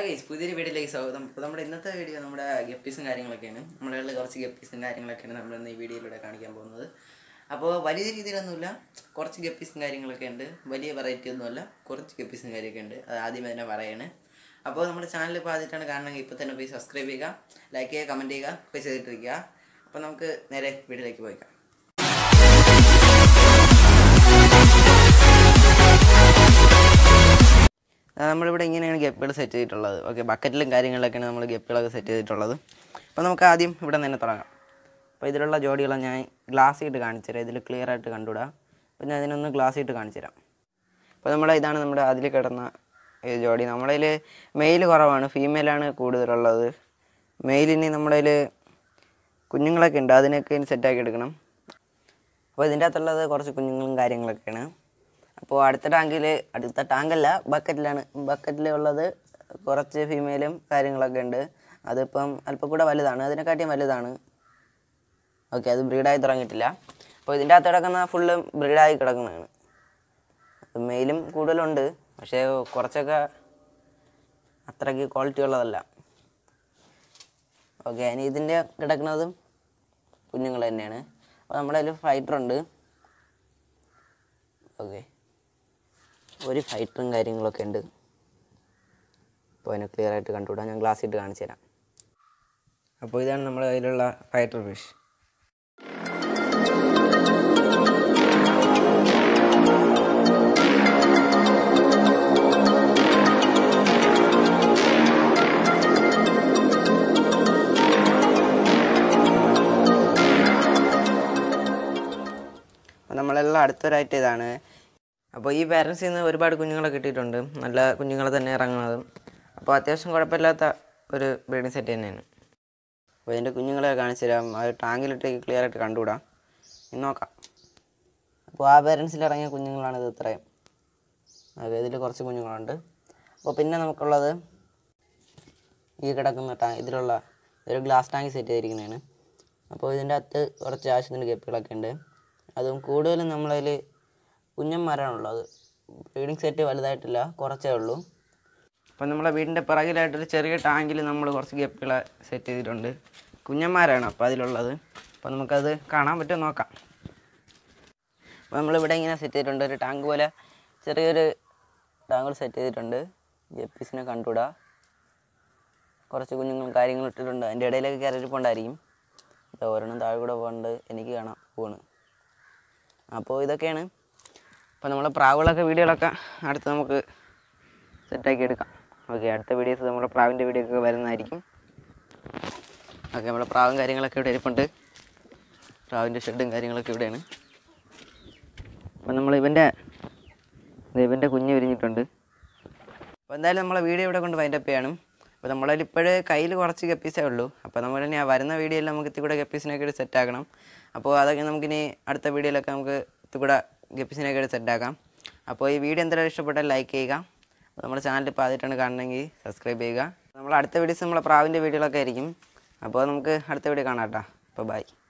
guys പുതിയൊരു വീഡിയോയിലേക്ക് സ്വാഗതം അപ്പോൾ നമ്മുടെ ഇന്നത്തെ വീഡിയോ നമ്മുടെ ഗപ്പീസും കാര്യങ്ങളൊക്കെയാണ് നമ്മുടെ കയ്യിൽ കുറച്ച് ഗപ്പീസും കാര്യങ്ങളൊക്കെയാണ് നമ്മൾ ഇന്ന് ഈ വീഡിയോയിലൂടെ കാണിക്കാൻ പോകുന്നത് അപ്പോൾ വലിയ രീതിയിലൊന്നുമില്ല കുറച്ച് ഗപ്പീസും കാര്യങ്ങളൊക്കെ ഉണ്ട് വലിയ വെറൈറ്റി ഒന്നുമല്ല കുറച്ച് ഗപ്പീസും കാര്യമൊക്കെ ഉണ്ട് അത് ആദ്യമേ തന്നെ പറയാണ് അപ്പോൾ നമ്മുടെ ചാനൽ ഇപ്പോൾ ആദ്യമായിട്ടാണ് കാണണമെങ്കിൽ ഇപ്പോൾ തന്നെ പോയി സബ്സ്ക്രൈബ് ചെയ്യുക ലൈക്ക് ചെയ്യുക കമൻറ്റ് ചെയ്യുക ഒക്കെ ചെയ്തിട്ടിരിക്കുക അപ്പോൾ നമുക്ക് നേരെ വീഡിയോയിലേക്ക് പോയിക്കാം ആ, നമ്മളിവിടെ ഇങ്ങനെയാണ് ഗപ്പികൾ സെറ്റ് ചെയ്തിട്ടുള്ളത് ഓക്കെ ബക്കറ്റിലും കാര്യങ്ങളിലൊക്കെയാണ് നമ്മൾ ഗപ്പികളൊക്കെ സെറ്റ് ചെയ്തിട്ടുള്ളത് അപ്പോൾ നമുക്ക് ആദ്യം ഇവിടെ നിന്ന് തന്നെ തുടങ്ങാം അപ്പോൾ ഇതിലുള്ള ജോഡികളെ ഞാൻ ഗ്ലാസ് ഇട്ട് കാണിച്ചു തരാം ഇതിൽ ക്ലിയർ ആയിട്ട് കണ്ടുവിടാം അപ്പോൾ ഞാൻ ഇതിനൊന്ന് ഗ്ലാസ് ഇട്ട് കാണിച്ചു തരാം അപ്പോൾ നമ്മുടെ ഇതാണ് നമ്മുടെ അതിൽ കിടന്ന ഈ ജോഡി നമ്മളതിൽ മെയിൽ കുറവാണ് ഫീമെയിലാണ് കൂടുതലുള്ളത് മെയിലിന് നമ്മുടെ കയ്യിൽ കുഞ്ഞുങ്ങളൊക്കെ ഉണ്ട് അതിനൊക്കെ ഇനി സെറ്റാക്കി എടുക്കണം അപ്പോൾ ഇതിൻ്റെ അകത്തുള്ളത് കുറച്ച് കുഞ്ഞുങ്ങളും കാര്യങ്ങളൊക്കെയാണ് അപ്പോൾ അടുത്ത ടാങ്കിൽ അടുത്ത ടാങ്കല്ല ബക്കറ്റിലാണ് ബക്കറ്റിലുള്ളത് കുറച്ച് ഫീമെയിലും കാര്യങ്ങളൊക്കെ ഉണ്ട് അതിപ്പം അല്പം കൂടെ വലുതാണ് അതിനെക്കാട്ടിയും വലുതാണ് ഓക്കെ അത് ബ്രീഡായി തുടങ്ങിയിട്ടില്ല അപ്പോൾ ഇതിൻ്റെ അകത്ത് കിടക്കുന്ന ഫുള്ള് ബ്രീഡായി കിടക്കുന്നതാണ് മെയിലും കൂടുതലുണ്ട് പക്ഷേ കുറച്ചൊക്കെ അത്രയ്ക്ക് ക്വാളിറ്റി ഉള്ളതല്ല ഓക്കെ ഇനി ഇതിൻ്റെ കിടക്കുന്നതും കുഞ്ഞുങ്ങൾ തന്നെയാണ് അപ്പോൾ നമ്മുടെ കയ്യിൽ ഫൈറ്റർ ഉണ്ട് ഓക്കെ ഒരു ഫൈറ്ററും കാര്യങ്ങളൊക്കെ ഉണ്ട് അപ്പോൾ അതിനെ ക്ലിയർ ആയിട്ട് കണ്ടുവിടാം ഞാൻ ഗ്ലാസ് ഇട്ട് കാണിച്ചു തരാം അപ്പോൾ ഇതാണ് നമ്മുടെ കയ്യിലുള്ള ഫൈറ്റർ ഫിഷ് അപ്പോൾ നമ്മളെല്ലാം അടുത്തൊരായിട്ട് ഇതാണ് അപ്പോൾ ഈ പാരൻസിൽ നിന്ന് ഒരുപാട് കുഞ്ഞുങ്ങളെ കിട്ടിയിട്ടുണ്ട് നല്ല കുഞ്ഞുങ്ങളെ തന്നെ ഇറങ്ങുന്നതും അപ്പോൾ അത്യാവശ്യം കുഴപ്പമില്ലാത്ത ഒരു ബ്രീഡിംഗ് സെറ്റ് തന്നെയാണ് അപ്പോൾ ഇതിൻ്റെ കുഞ്ഞുങ്ങളെ കാണിച്ചു തരാം അത് ടാങ്കിലിട്ട് ക്ലിയർ ആയിട്ട് കണ്ടുകൂടാം ഇനി നോക്കാം അപ്പോൾ ആ പാരൻസിൽ ഇറങ്ങിയ കുഞ്ഞുങ്ങളാണ് ഇത് ഇത്രയും അതെ ഇതിൽ കുറച്ച് കുഞ്ഞുങ്ങളുണ്ട് അപ്പോൾ പിന്നെ നമുക്കുള്ളത് ഈ കിടക്കുന്ന ടാ ഇതിലുള്ള ഒരു ഗ്ലാസ് ടാങ്ക് സെറ്റ് ചെയ്തിരിക്കുന്നതാണ് അപ്പോൾ ഇതിൻ്റെ അകത്ത് കുറച്ച് ആവശ്യത്തിന് ഗപ്പികളൊക്കെ ഉണ്ട് അതും കൂടുതലും നമ്മളതിൽ കുഞ്ഞന്മാരാണുള്ളത് ബ്രീഡിംഗ് സെറ്റ് വലുതായിട്ടില്ല കുറച്ചേ ഉള്ളൂ അപ്പോൾ നമ്മളെ വീടിൻ്റെ പിറകിലായിട്ടൊരു ചെറിയ ടാങ്കിൽ നമ്മൾ കുറച്ച് ഗപ്പികളെ സെറ്റ് ചെയ്തിട്ടുണ്ട് കുഞ്ഞന്മാരാണ് അപ്പോൾ അതിലുള്ളത് അപ്പോൾ നമുക്കത് കാണാൻ പറ്റുമോ നോക്കാം അപ്പോൾ നമ്മളിവിടെ ഇങ്ങനെ സെറ്റ് ചെയ്തിട്ടുണ്ട് ഒരു ടാങ്ക് പോലെ ചെറിയൊരു ടാങ്ക് സെറ്റ് ചെയ്തിട്ടുണ്ട് ഗപ്പീസിനെ കണ്ടുകൂടാ കുറച്ച് കുഞ്ഞുങ്ങളും കാര്യങ്ങളും ഇട്ടിട്ടുണ്ട് അതിൻ്റെ ഇടയിലൊക്കെ കയറിയിരിപ്പുണ്ടായിരിക്കും ഇത് ഒരെണ്ണം താഴെ കൂടെ പോകുന്നുണ്ട് എനിക്ക് കാണാം പോണ് അപ്പോൾ ഇതൊക്കെയാണ് അപ്പോൾ നമ്മളെ പ്രാവുകളൊക്കെ വീഡിയോകളൊക്കെ അടുത്ത് നമുക്ക് സെറ്റാക്കി എടുക്കാം ഓക്കെ അടുത്ത വീഡിയോസ് നമ്മുടെ പ്രാവിൻ്റെ വീഡിയോ ഒക്കെ വരുന്നതായിരിക്കും ഓക്കെ നമ്മുടെ പ്രാവും കാര്യങ്ങളൊക്കെ ഇവിടെ ഇരിപ്പുണ്ട് പ്രാവിൻ്റെ ഷെഡും കാര്യങ്ങളൊക്കെ ഇവിടെയാണ് അപ്പം നമ്മൾ ഇവൻ്റെ ദേ ഇവൻ്റെ കുഞ്ഞ് വിരിഞ്ഞിട്ടുണ്ട് അപ്പോൾ എന്തായാലും നമ്മളെ വീഡിയോ ഇവിടെ കൊണ്ട് വൈൻഡപ്പ് ചെയ്യണം അപ്പോൾ നമ്മളതിൽ ഇപ്പോഴേ കയ്യിൽ കുറച്ച് ഗപ്പീസേ ഉള്ളൂ അപ്പോൾ നമ്മൾ ഇനി ആ വരുന്ന വീഡിയോയിൽ നമുക്ക് ഇത്തിരി കൂടെ ഗപ്പീസിനൊക്കെ ഇട്ട് സെറ്റ് ആക്കണം അപ്പോൾ അതൊക്കെ നമുക്കിനി അടുത്ത വീഡിയോയിലൊക്കെ നമുക്ക് ഇത്തിരി കൂടെ ഗപ്പീസിനൊക്കെ ഇട്ട് സെറ്റ് ആക്കാം അപ്പോൾ ഈ വീഡിയോ എന്തായാലും ഇഷ്ടപ്പെട്ടാൽ ലൈക്ക് ചെയ്യുക അപ്പോൾ നമ്മുടെ ചാനൽ ഇപ്പോൾ ആദ്യമായിട്ടാണ് കാണണമെങ്കിൽ സബ്സ്ക്രൈബ് ചെയ്യുക നമ്മൾ അടുത്ത വീഡിയോസ് നമ്മളെ പ്രാവിൻ്റെ വീഡിയോകളൊക്കെ ആയിരിക്കും അപ്പോൾ നമുക്ക് അടുത്ത വീഡിയോ കാണാം കേട്ടോ അപ്പോൾ ബൈ